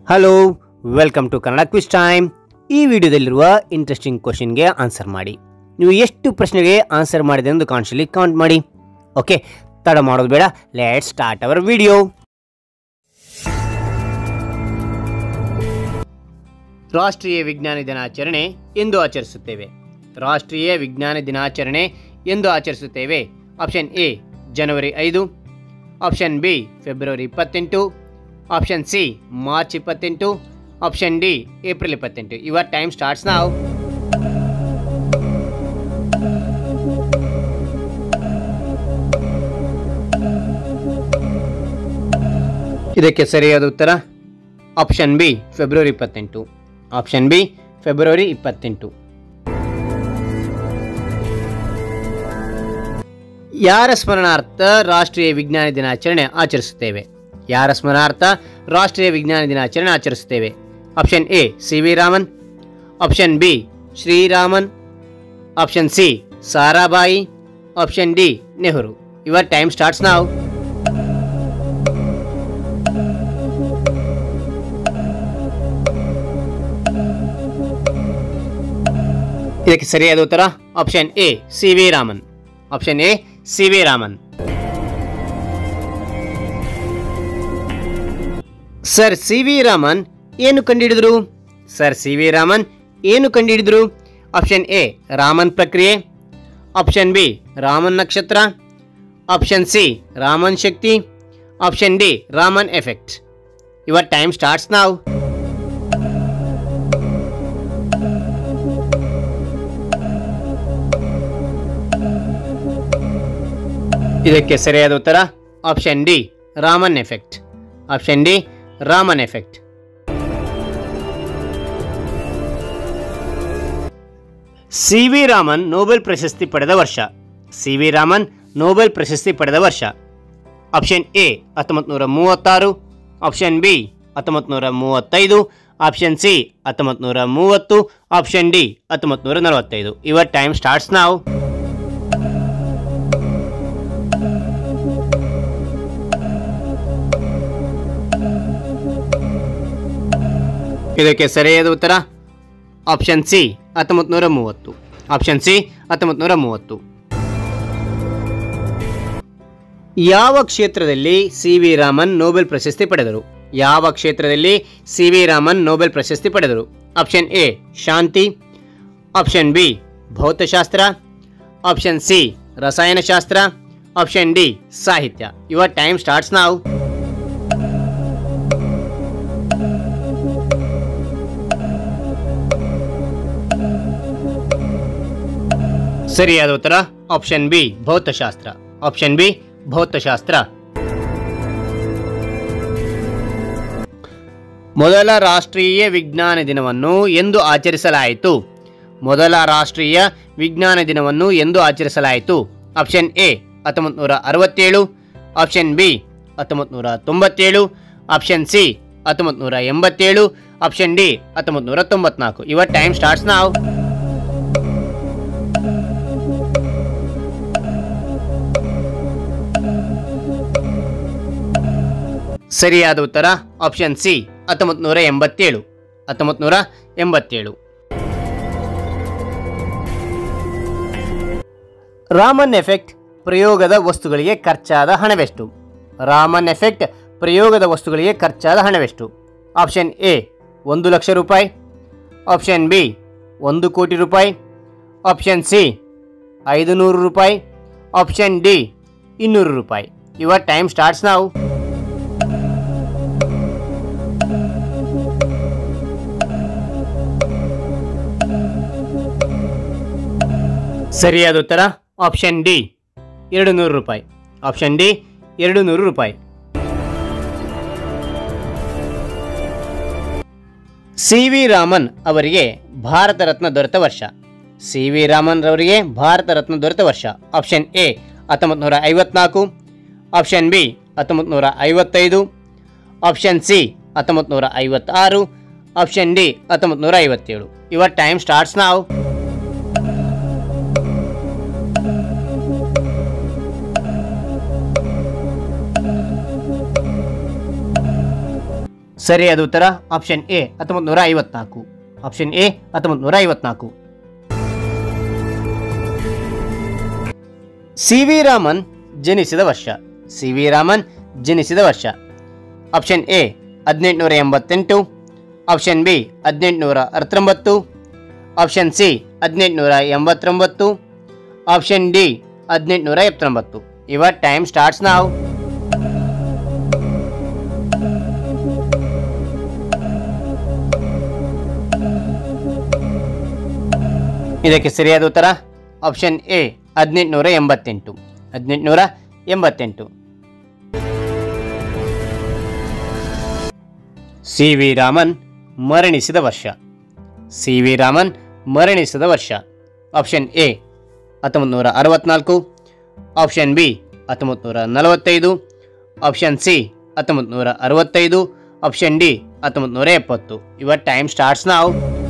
hello welcome to Kannada quiz time ಈ ವಿಡಿಯೋದಲ್ಲಿರುವ interesting ಕ್ವಶನ್ಗೆ ಆನ್ಸರ್ ಮಾಡಿ ನೀವು ಎಷ್ಟು ಪ್ರಶ್ನೆಗೆ ಆನ್ಸರ್ ಮಾಡಿದೆ ಎಂದು ಕಾಣಿಸಲಿ ಕಮೆಂಟ್ ಮಾಡಿ ಓಕೆ ತಡ ಮಾಡೋದು ಬೇಡ ಲೆಟ್ ಸ್ಟಾರ್ಟ್ ಅವರ್ ವಿಡಿಯೋ ರಾಷ್ಟ್ರೀಯ ವಿಜ್ಞಾನ ದಿನಾಚರಣೆ ಎಂದು ಆಚರಿಸುತ್ತೇವೆ ರಾಷ್ಟ್ರೀಯ ವಿಜ್ಞಾನ ದಿನಾಚರಣೆ ಎಂದು ಆಚರಿಸುತ್ತೇವೆ ಆಪ್ಷನ್ ಎ ಜನವರಿ ಐದು ಆಪ್ಷನ್ ಬಿ ಫೆಬ್ರವರಿ ಇಪ್ಪತ್ತೆಂಟು ಆಪ್ಷನ್ ಸಿ ಮಾರ್ಚ್ ಇಪ್ಪತ್ತೆಂಟು ಆಪ್ಷನ್ ಡಿ ಏಪ್ರಿಲ್ ಇಪ್ಪತ್ತೆಂಟು ಯುವರ್ ಟೈಮ್ ಸ್ಟಾರ್ಟ್ಸ್ ನಾವು ಇದಕ್ಕೆ ಸರಿಯಾದ ಉತ್ತರ ಆಪ್ಷನ್ ಬಿ ಫೆಬ್ರವರಿ ಇಪ್ಪತ್ತೆಂಟು ಆಪ್ಷನ್ ಬಿ ಫೆಬ್ರವರಿ ಇಪ್ಪತ್ತೆಂಟು ಯಾರ ಸ್ಮರಣಾರ್ಥ ರಾಷ್ಟ್ರೀಯ ವಿಜ್ಞಾನ ದಿನಾಚರಣೆ ಆಚರಿಸುತ್ತೇವೆ ಯಾರ ಸ್ಮರಣಾರ್ಥ ರಾಷ್ಟ್ರೀಯ ವಿಜ್ಞಾನ ದಿನಾಚರಣೆ ಆಚರಿಸುತ್ತೇವೆ option A C V Raman option B Sriraman option C Sarabhai option D Nehru your time starts ನಾವು ಇದಕ್ಕೆ ಸರಿಯಾದ ಉತ್ತರ option A C V Raman option A C V Raman sir C V Raman ಏನು ಕಂಡುಹಿಡಿದ್ರು ಸರ್ ಸಿ ವಿ ರಾಮನ್ ಏನು ಕಂಡುಹಿಡಿದ್ರು ಆಪ್ಷನ್ ಎ ರಾಮನ್ ಪ್ರಕ್ರಿಯೆ ಆಪ್ಷನ್ ಬಿ ರಾಮನ್ ನಕ್ಷತ್ರ ಆಪ್ಷನ್ ಸಿ ರಾಮನ್ ಶಕ್ತಿ option D Raman effect your time starts ನಾವು ಇದಕ್ಕೆ ಸರಿಯಾದ ಉತ್ತರ option D Raman effect option D Raman effect C V Raman Nobel ಪ್ರಶಸ್ತಿ ಪಡೆದ ವರ್ಷ ಸಿ ವಿ ರಾಮನ್ ನೊಬೆಲ್ ಪ್ರಶಸ್ತಿ ಪಡೆದ ವರ್ಷ ಆಪ್ಷನ್ ಎ ಹತ್ತೊಂಬತ್ತು ನೂರ ಮೂವತ್ತಾರು ಆಪ್ಷನ್ ಬಿ ಹತ್ತೊಂಬತ್ತು ನೂರ ಮೂವತ್ತೈದು ಆಪ್ಷನ್ ಸಿ ಹತ್ತೊಂಬತ್ತು ನೂರ ಮೂವತ್ತು ಆಪ್ಷನ್ ಡಿ ಹತ್ತೊಂಬತ್ತು ನೂರ ನಲವತ್ತೈದು ಇವರ್ ಟೈಮ್ ಸ್ಟಾರ್ಟ್ಸ್ ನಾವು ಇದಕ್ಕೆ ಸರಿಯಾದ ಉತ್ತರ ಆಪ್ಷನ್ ಸಿ ಹತ್ತೊಂಬತ್ತು ನೂರ ಮೂವತ್ತು ಆಪ್ಷನ್ ಸಿ ಹತ್ತೊಂಬತ್ತು ನೂರ ಮೂವತ್ತು ಯಾವ ಕ್ಷೇತ್ರದಲ್ಲಿ ಸಿ ವಿ ರಾಮನ್ ನೊಬೆಲ್ ಪ್ರಶಸ್ತಿ ಪಡೆದರು ಯಾವ ಕ್ಷೇತ್ರದಲ್ಲಿ ಸಿ ವಿ ರಾಮನ್ ನೊಬೆಲ್ ಪ್ರಶಸ್ತಿ ಪಡೆದರು ಆಪ್ಷನ್ ಎ ಶಾಂತಿ ಆಪ್ಷನ್ ಬಿ ಭೌತಶಾಸ್ತ್ರ ಆಪ್ಷನ್ ಸಿ ರಸಾಯನಶಾಸ್ತ್ರ ಆಪ್ಷನ್ ಡಿ ಸಾಹಿತ್ಯ ಯುವರ್ ಟೈಮ್ ಸ್ಟಾರ್ಟ್ಸ್ ನಾವು ಸರಿಯಾದ ಉತ್ತರ ಆಪ್ಷನ್ ಬಿ ಭೌತಶಾಸ್ತ್ರ ಆಪ್ಷನ್ ಬಿ ಭೌತಶಾಸ್ತ್ರ ಮೊದಲ ರಾಷ್ಟ್ರೀಯ ವಿಜ್ಞಾನ ದಿನವನ್ನು ಎಂದು ಆಚರಿಸಲಾಯಿತು ಮೊದಲ ರಾಷ್ಟ್ರೀಯ ವಿಜ್ಞಾನ ದಿನವನ್ನು ಎಂದು ಆಚರಿಸಲಾಯಿತು ಆಪ್ಷನ್ ಎ ಹತ್ತೊಂಬತ್ತು ನೂರ ಅರವತ್ತೇಳು ಆಪ್ಷನ್ ಬಿ ಹತ್ತೊಂಬತ್ತು ನೂರ ತೊಂಬತ್ತೇಳು ಆಪ್ಷನ್ ಸಿ ಹತ್ತೊಂಬತ್ತು ನೂರ ಎಂಬತ್ತೇಳು ಆಪ್ಷನ್ ಡಿ ಹತ್ತೊಂಬತ್ತು ನೂರ ತೊಂಬತ್ನಾಲ್ಕು ಇವರ್ ಟೈಮ್ ಸ್ಟಾರ್ಟ್ಸ್ ನಾವು ಸರಿಯಾದ ಉತ್ತರ ಆಪ್ಷನ್ ಸಿ ಹತ್ತೊಂಬತ್ತು ನೂರ ಎಂಬತ್ತೇಳು ಹತ್ತೊಂಬತ್ತು ನೂರ ಎಂಬತ್ತೇಳು ರಾಮನ್ ಎಫೆಕ್ಟ್ ಪ್ರಯೋಗದ ವಸ್ತುಗಳಿಗೆ ಖರ್ಚಾದ ಹಣವೆಷ್ಟು ರಾಮನ್ ಎಫೆಕ್ಟ್ ಪ್ರಯೋಗದ ವಸ್ತುಗಳಿಗೆ ಖರ್ಚಾದ ಹಣವೆಷ್ಟು ಆಪ್ಷನ್ ಎ ಒಂದು ಲಕ್ಷ ರೂಪಾಯಿ ಆಪ್ಷನ್ ಬಿ ಒಂದು ಕೋಟಿ ರೂಪಾಯಿ ಆಪ್ಷನ್ ಸಿ ಐದು ನೂರು ರೂಪಾಯಿ ಆಪ್ಷನ್ ಡಿ ಇನ್ನೂರು ರೂಪಾಯಿ ಯುವರ್ ಟೈಮ್ ಸ್ಟಾರ್ಟ್ಸ್ ನಾವು ಸರಿಯಾದ ಉತ್ತರ ಆಪ್ಷನ್ ಡಿ ಎರಡು ನೂರು ರೂಪಾಯಿ ಆಪ್ಷನ್ ಡಿ ಎರಡು ನೂರು ರೂಪಾಯಿ ಸಿ ವಿ ರಾಮನ್ ಅವರಿಗೆ ಭಾರತ ರತ್ನ ದೊರೆತ ವರ್ಷ ಸಿ ವಿ ರಾಮನ್ ರವರಿಗೆ ಭಾರತ ರತ್ನ ದೊರೆತ ವರ್ಷ ಆಪ್ಷನ್ ಎ ಹತ್ತೊಂಬತ್ತು ನೂರ ಐವತ್ನಾಲ್ಕು ಆಪ್ಷನ್ ಬಿ ಹತ್ತೊಂಬತ್ತು ನೂರ ಐವತ್ತೈದು ಆಪ್ಷನ್ ಸಿ ಹತ್ತೊಂಬತ್ತು ನೂರ ಐವತ್ತಾರು ಆಪ್ಷನ್ ಡಿ ಹತ್ತೊಂಬತ್ತು ನೂರ ಐವತ್ತೇಳು ಯುವರ್ ಟೈಮ್ ಸ್ಟಾರ್ಟ್ಸ್ ನಾವು ಸರಿಯಾದ ಉತ್ತರ ಆಪ್ಷನ್ ಎ ಹತ್ತೊಂಬತ್ತು ನೂರ ಐವತ್ನಾಲ್ಕು ಆಪ್ಷನ್ ಎ ಹತ್ತೊಂಬತ್ತು ನೂರ ಐವತ್ನಾಲ್ಕು ಸಿ ವಿ ರಾಮನ್ ಜನಿಸಿದ ವರ್ಷ ಸಿ ವಿ ರಾಮನ್ ಜನಿಸಿದ ವರ್ಷ ಆಪ್ಷನ್ ಎ ಹದಿನೆಂಟುನೂರ ಎಂಬತ್ತೆಂಟು ಆಪ್ಷನ್ ಬಿ ಹದಿನೆಂಟುನೂರ ಅರವತ್ತೊಂಬತ್ತು ಆಪ್ಷನ್ ಸಿ ಹದಿನೆಂಟುನೂರ ಎಂಬತ್ತೊಂಬತ್ತು ಆಪ್ಷನ್ ಡಿ ಹದಿನೆಂಟುನೂರ ಎಪ್ಪತ್ತೊಂಬತ್ತು ಇವ ಟೈಮ್ ಸ್ಟಾರ್ಟ್ಸ್ ನಾವು ಇದಕ್ಕೆ ಸರಿಯಾದ ಉತ್ತರ ಆಪ್ಷನ್ ಎ ಹದಿನೆಂಟುನೂರ ಎಂಬತ್ತೆಂಟು ಹದಿನೆಂಟುನೂರ ಎಂಬತ್ತೆಂಟು ಸಿ ವಿ ರಾಮನ್ ಮರಣಿಸಿದ ವರ್ಷ ಸಿ ವಿ ರಾಮನ್ ಮರಣಿಸಿದ ವರ್ಷ ಆಪ್ಷನ್ ಎ ಹತ್ತೊಂಬತ್ತು ನೂರ ಅರವತ್ನಾಲ್ಕು ಆಪ್ಷನ್ ಬಿ ಹತ್ತೊಂಬತ್ತು ನೂರ ನಲವತ್ತೈದು ಆಪ್ಷನ್ ಸಿ ಹತ್ತೊಂಬತ್ತು ನೂರ ಅರವತ್ತೈದು ಆಪ್ಷನ್ ಡಿ ಹತ್ತೊಂಬತ್ತು ನೂರ ಎಪ್ಪತ್ತು ಇವ ಟೈಮ್ ಸ್ಟಾರ್ಟ್ಸ್ ನಾವು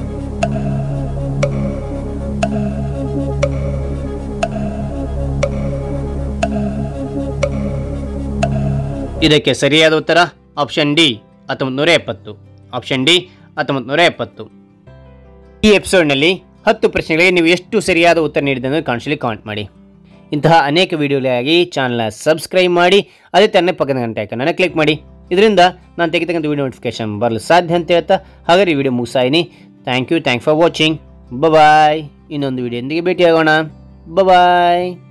ಇದಕ್ಕೆ ಸರಿಯಾದ ಉತ್ತರ ಆಪ್ಷನ್ ಡಿ ಹತ್ತೊಂಬತ್ತು ನೂರ ಎಪ್ಪತ್ತು ಆಪ್ಷನ್ ಡಿ ಹತ್ತೊಂಬತ್ತು ನೂರ ಎಪ್ಪತ್ತು ಈ ಎಪಿಸೋಡ್ನಲ್ಲಿ ಹತ್ತು ಪ್ರಶ್ನೆಗಳಿಗೆ ನೀವು ಎಷ್ಟು ಸರಿಯಾದ ಉತ್ತರ ನೀಡಿದೆ ಅನ್ನೋದು ಕಾಣಿಸಲಿ ಕಾಮೆಂಟ್ ಮಾಡಿ ಇಂತಹ ಅನೇಕ ವಿಡಿಯೋಗಳಿಗಾಗಿ ಚಾನಲ್ನ ಸಬ್ಸ್ಕ್ರೈಬ್ ಮಾಡಿ ಅದೇ ತನ್ನ ಪಕ್ಕದ ಗಂಟೆ ಐಕನನ್ನು ಕ್ಲಿಕ್ ಮಾಡಿ ಇದರಿಂದ ನಾನು ತೆಗೆತಕ್ಕಂಥ ವಿಡಿಯೋ ನೋಟಿಫಿಕೇಶನ್ ಬರಲು ಸಾಧ್ಯ ಅಂತ ಹೇಳ್ತಾ ಹಾಗಾದ್ರೆ ಈ ವಿಡಿಯೋ ಮುಗಿಸಾಯಿನಿ thank you thank for watching bye ಇನ್ನೊಂದು ವಿಡಿಯೋದೊಂದಿಗೆ ಭೇಟಿಯಾಗೋಣ ಬಾಯ್